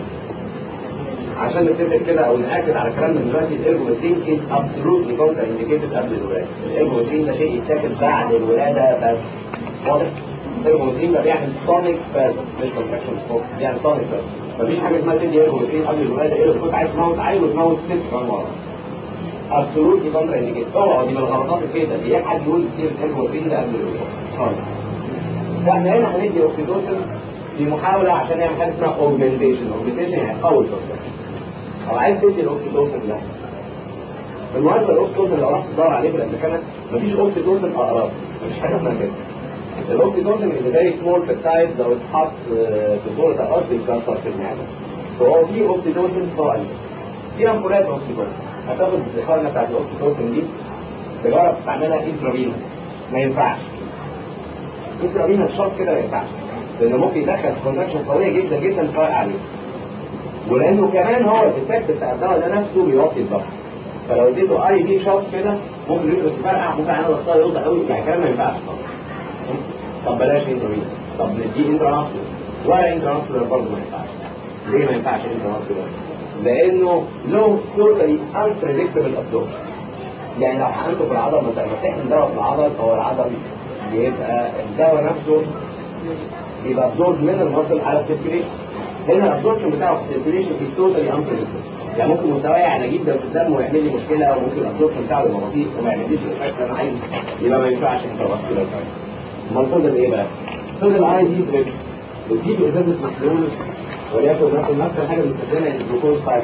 عشان نتفق كده او ناكد على كلامنا دلوقتي الايرجومترين از ابسولوتلي كونتر انديكيتد قبل الولاده الايرجومترين ده شيء يتاخد بعد الولاده بس واضح الايرجومترين ده بيعمل تونيك سبازم مش كونتراكشن بيعمل تونيك سبازم مفيش حاجه اسمها تدي ايرجومترين قبل الولاده الا كنت عايز تموت عيل وتموت ست كمان مره ابسولوتلي كونتر انديكيتد اوعى دي من الغلطات الكده اللي هي حد يقول تصير الايرجومترين ده قبل الولاده خالص فاحنا هنا هندي اوكسيتوسن في محاولة عشان نعمل حاجة اسمها augmentation augmentation يعني قوي الكونتراكشن أو عايز تدي الأوكسيتوسن ده بالمناسبة الأوكسيتوسن لو رحت تدور عليه في الأمريكانة مفيش أوكسيتوسن أقراص مفيش حاجة اسمها كده الأوكسيتوسن is a very small peptide لو اتحط في صورة أقراص بيتكسر في المعدة فهو في أوكسيتوسن طائل في أمبولات أوكسيتوسن هتاخد القارنة بتاعت الأوكسيتوسن دي تجرب تستعملها انترافينوس ما ينفعش انترافينوس شوت كده ما ينفعش لانه ممكن يدخل كونتراكشن قويه جدا جدا فرق عليه ولانه كمان هو الافكت بتاع الدواء ده نفسه بيوطي الضغط فلو اديته اي دي شوت كده ممكن يدرس فرقع ممكن انا اختار يوضع قوي يعني كلام ما ينفعش خالص طب بلاش انترافينوس طب نديه انترانسلر ولا انترانسلر برضه ما ينفعش ليه ما ينفعش انترانسلر؟ لانه له توتالي unpredictable absorption يعني لو حقنته في العضل مثلا لما تحقن دواء في العضل هو العضل بيبقى الدواء نفسه يبقى ابزورب من المصل على السيركيليشن هنا الابزوربشن بتاعه في السيركيليشن في توتالي انبريدكتبل يعني ممكن مستواه يعني جدا في الدم ويعمل لي مشكله او ممكن الابزوربشن بتاعه يبقى بطيء وما يعمليش الافكت اللي انا عايزه يبقى ما ينفعش انت كده امال فضل ايه بقى؟ فضل اي دي تريك بتجيب ازازه محلول وليكن مثلا نفس الحاجه اللي بنستخدمها الجلوكوز 5%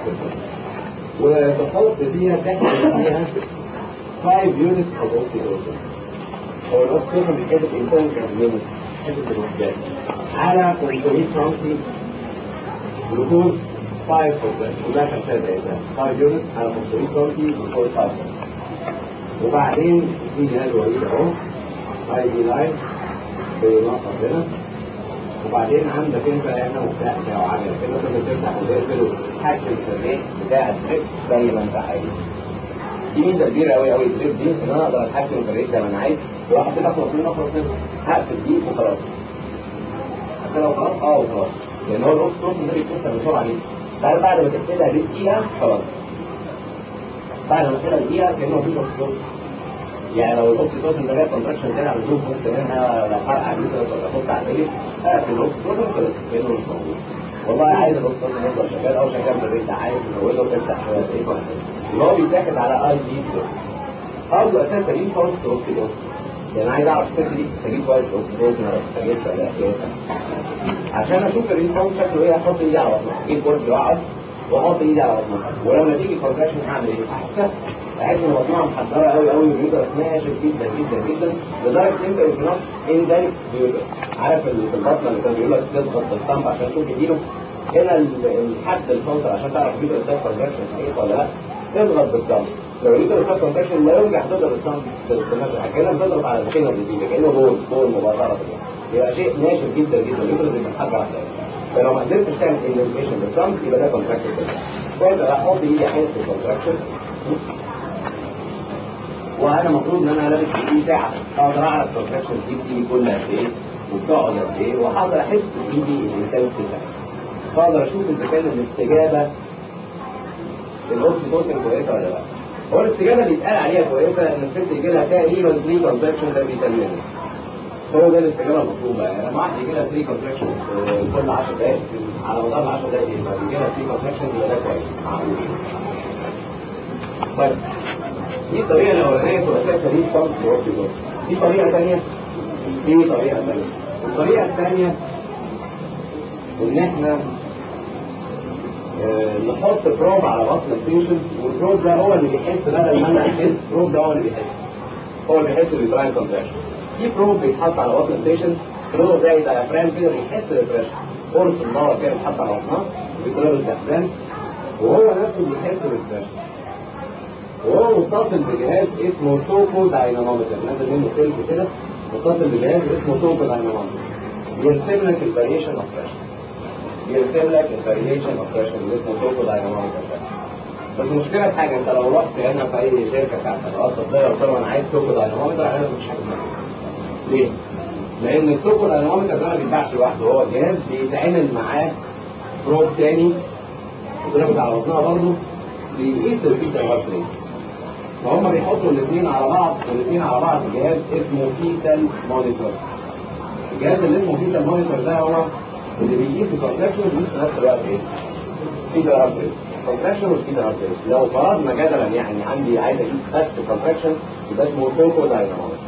وتحط فيها تحت فيها 5 يونتس اوف اوكسيتوسن هو الاوكسيتوسن بيتكتب انسان كان حسب الوحدات على 500 سم جلوكوز 5% وده كان سنة إنسان 5 يونت على 500 سم جلوكوز 5 وبعدين في جهاز وريد أهو اي دي لاين بينقط هنا وبعدين عندك انت هنا مفتاح كده وعجله كده تقدر تفتح وتقفل وتتحكم في الريت بتاع التريك زي ما انت عايز دي ميزه كبيره قوي قوي التريك دي ان انا اقدر اتحكم في الريت زي ما انا عايز واحد كده اخلص منه اخلص منه هقفل دي وخلاص حتى لو خلاص اه وخلاص لان هو الاوف توب ده بيتكسر بسرعه جدا بعد بعد ما تقفلها دقيقه خلاص بعد ما تقفلها دقيقه كانه مفيش اوف يعني لو الاوكسيتوسن ده جاب كونتراكشن تاني على طول ممكن منها لو فرقع جدا ولا احط على البيت اقفل الاوكسيتوسن خلاص كانه مش موجود والله عايز البص يفضل شغال او شغال في البيت عايز تزوده وتفتح ايه يبقى هو بيتاخد على اي دي برضه اساسا دي فرص اوكسيدوز يعني عايز اعرف الست دي تجيب كويس اوكسيدوز ولا تجيب ولا عشان اشوف الريسبونس شكله ايه احط ايدي على بطنها اجيب كرسي واقعد واحط ايدي على بطنها ولما تيجي كونتراكشن هعمل ايه؟ احسن احس ان بطنها محضره قوي قوي واليوترس ناشف جدا جدا جدا لدرجه ان انت يمكن ان ذلك بيوترس عارف في البطنه اللي كان بيقول لك تضغط بالصمت عشان تشوف ايده هنا الحد الفاصل عشان تعرف اليوترس ده كونتراكشن صحيح ولا لا تضغط بالصمت لو اليوترس ده كونتراكشن لا يرجع تضغط بالصمت كانك بتضغط على الكلمه اللي كانه بول بول مباشره يبقى شيء ناشف جدا جدا اليوترس يبقى حاجه واحده فلو ما قدرتش تعمل اندنتيشن بالصمت يبقى ده كونتراكشن كويس احط ايدي احس بالكونتراكشن وانا المفروض ان انا لابس في ساعه اقدر اعرف الكونتراكشن دي بتيجي كل قد ايه وبتقعد قد ايه وهقدر احس بايدي الانتنس بتاعها فاقدر اشوف اذا كان الاستجابه الاوكسيتوسين كويسه ولا لا هو الاستجابه اللي يتقال عليها كويسه ان الست يجي لها تقريبا 3 كونتراكشن ده بيتمنى هو ده الاستجابه المطلوبه يعني لما واحد يجي لها 3 كونتراكشن كل 10 دقائق على مدار 10 دقائق يبقى يجي لها 3 كونتراكشن يبقى ده كويس معقول طيب دي الطريقه الاولانيه واساسها دي خالص في طريقه ثانيه في طريقه ثانيه الطريقه الثانيه ان احنا اه نحط بروب على بطن البيشنت والبروب ده هو اللي بيحس بدل ما انا احس البروب ده هو اللي بيحس هو اللي بيحس بالبراين كونتراكشن في بروب بيتحط على بطن البيشنت بروب زي دايفرام كده بيحس بالبريشر قرص النار كده بيتحط على بطنها بيضرب الاحزان وهو نفسه بيحس بالبريشر وهو متصل بجهاز اسمه توكو داينامومتر نازل منه سلك كده متصل بجهاز اسمه توكو داينامومتر يرسم لك الفاريشن اوف بريشر يرسم لك الفاريشن اوف بريشر اللي اسمه توكو داينامومتر بس المشكله في حاجه انت لو رحت هنا في اي شركه بتاعت ادوات طبيه قلت لهم انا عايز توكو داينامومتر انا مش هسمع ليه؟ لان التوكو داينامومتر ده ما بيتباعش لوحده هو جهاز بيتعمل معاه بروب تاني بيتربط على بطنها برضه بيقيس الفيتا هارت ريت فهم بيحطوا الاثنين على بعض والاثنين على بعض جهاز اسمه فيتال مونيتور الجهاز اللي اسمه فيتال مونيتور ده هو اللي بيقيس الكونتراكشن وبيقيس في نفس الوقت ايه؟ فيتال هارت ريت كونتراكشن وفيتال هارت ريت لو فرضنا جدلا يعني عندي عايز اقيس بس الكونتراكشن يبقى اسمه توكو داينامومتر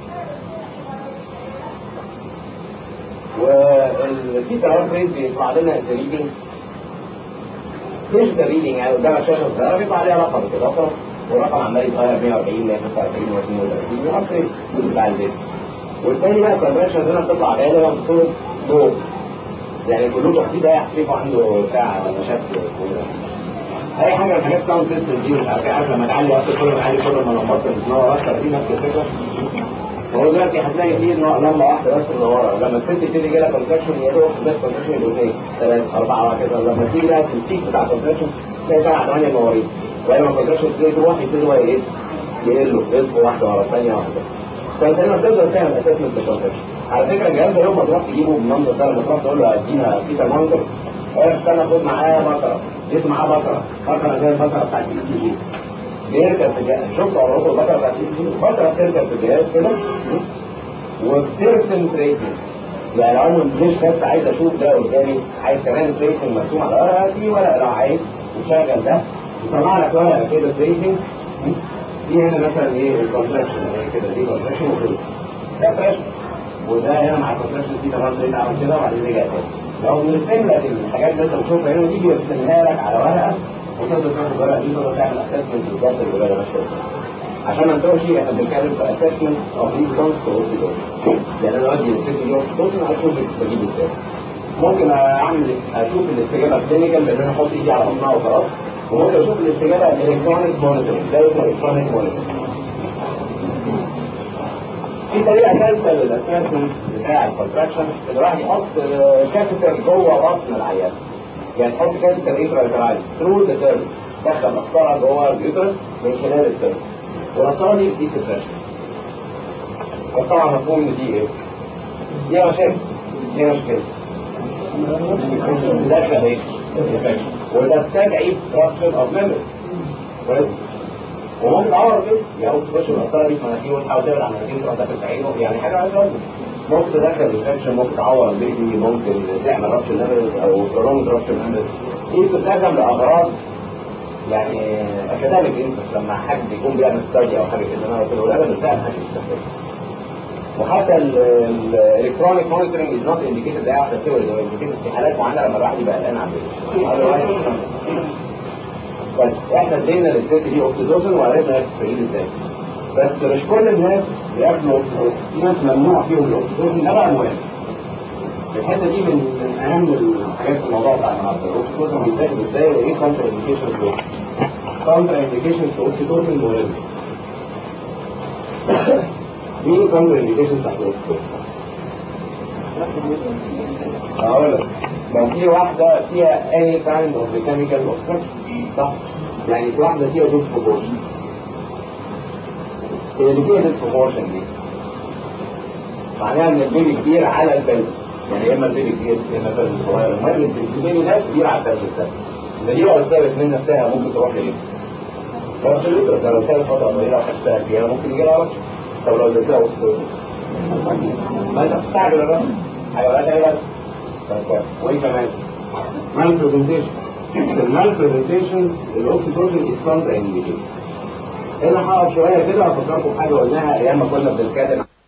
والفيتال هارت ريت بيطلع لنا ريدنج ديجيتال ريدنج يعني قدامك شاشه صغيره بيطلع عليها رقم كده رقم والرقم عمال يتغير 140 146 132 وعصري بتاع البيت والتاني بقى الكونفرشن هنا بتطلع غالبا بصوره ضوء يعني كلكم اكيد اي حد عنده ساعه ولا شكل اي حاجه من الحاجات ساوند سيستم دي مش عارف عارف لما تعلي وقت كل ما تعلي كل ما لمبات بتنور اكتر دي نفس الفكره هو دلوقتي هتلاقي فيه لمبه واحده بس منوره لما الست تبتدي يجي لها كونتراكشن يا دوب ده كونتراكشن يبقوا اثنين ثلاثه اربعه وهكذا لما تيجي بقى في البيك بتاع الكونتراكشن تلاقي سبعه ثمانيه منورين ولما الكونتراكشن تبتدي تروح يبتدي هو ايه؟ يقلوا يدخل واحده ورا الثانيه واحده فانت هنا بتقدر تعمل اسسمنت للكونتراكشن على فكره الجهاز ده يوم ما تروح تجيبه بالمنظر ده لما تروح تقول له ادينا فيتا مانجر هو استنى خد معاه بقره جبت معاه بقره بقره زي البقره بتاعت الاي سي جي بيركب في الجهاز شفت عروض البقره بتاعت الاي سي جي بقره بتركب في الجهاز كده وبترسم تريسنج يعني لو انا مش بس عايز اشوف ده قدامي عايز كمان تريسنج مرسوم على ورقه في ورقه لو عايز وتشغل ده يطلع لك ورقه كده تريسنج دي هنا مثلا ايه الكونتراكشن كده دي كونتراكشن وخلص ده بريشر وده هنا مع الكونتراكشن دي طبعا زي عمل كده وبعدين رجع تاني لو بنرسم لك الحاجات اللي انت بتشوفها هنا دي بيرسمها لك على ورقه وتقدر تاخد الورقه دي تقدر تعمل اسسمنت بالظبط الولاده ماشيه عشان ما نتوهش احنا بنتكلم في اسسمنت اوف ريسبونس تو اوبيدوز يعني انا اودي الست دي اوبيدوز انا اشوف بتستجيب ازاي ممكن اعمل اشوف الاستجابه كلينيكال بان انا احط ايدي على بطنها وخلاص وممكن اشوف الاستجابه الكترونيك مونيتورنج ده اسمه الكترونيك مونيتورنج في طريقه ثالثه للاسسمنت بتاع الكونتراكشن ان الواحد يحط كاتيتر جوه بطن العيان يعني تحط كاتيتر انترا ثرو ذا سيرفيس دخل مسطره جوه اليوترس من خلال السيرفيس والأسرار دي بتقيس الفشل بس طبعا مفهوم ان دي ايه؟ دي مشاكل دي مشكلة داخلة ايه؟ الفشل وتستدعي رابشن اوف ميموري كويس؟ وممكن تعور كده يعني ممكن تخش الأسرار دي في مناخيره وتحاول تبعد عن مناخيره تروح داخل في عينه يعني حاجة عايز أقول ممكن تدخل انفكشن ممكن تعور البيبي ممكن تعمل ربط الليفل او برونج ربط الليفل دي بتستخدم لاغراض يعني اكاديميك انت لما حد يكون بيعمل ستادي او حاجه كده انا في الولاده بنساعد حد يستخدمها وحتى الالكترونيك مونيتورنج از نوت انديكيتد زي واحده ثيوري هو انديكيتد في حالات معينه لما الواحد يبقى قلقان على البيبي طيب احنا ادينا للست دي اوكسيدوسن وعرفنا هي بتستفيد ازاي بس مش كل الناس بياخدوا اوكسيدوسن في ناس ممنوع فيهم الاوكسيدوسن ده بقى مهم الحته دي من من اهم الحاجات في الموضوع بتاع النهارده الاوكسيتوسن بيتاخد ازاي وايه كونتر انديكيشن له كونتر انديكيشن في الاوكسيتوسن مهم مين كونتر انديكيشن بتاعت الاوكسيتوسن؟ هقول لك لو في واحده فيها any kind of mechanical obstruction صح؟ يعني في واحده فيها disproportion اللي فيها disproportion دي معناها ان البيبي كبير على البلس يعني يا اما البيبي كبير يا اما البلس صغير المهم البيبي ده كبير على البلس ده ده دي لو سابت من نفسها ممكن تروح لايه؟ تروح لليوترس لو سابت فتره طويله وحسها فيها ممكن يجي لها رشح طب لو اديتها وسط ما انت تستعجل الرشح حاجه ولا حاجه طيب كويس وايه كمان؟ مال برزنتيشن المال برزنتيشن الاوكسيتوسن از كونترا انديكيشن هنا هقف شويه كده افكركم بحاجه قلناها ايام ما كنا بنتكلم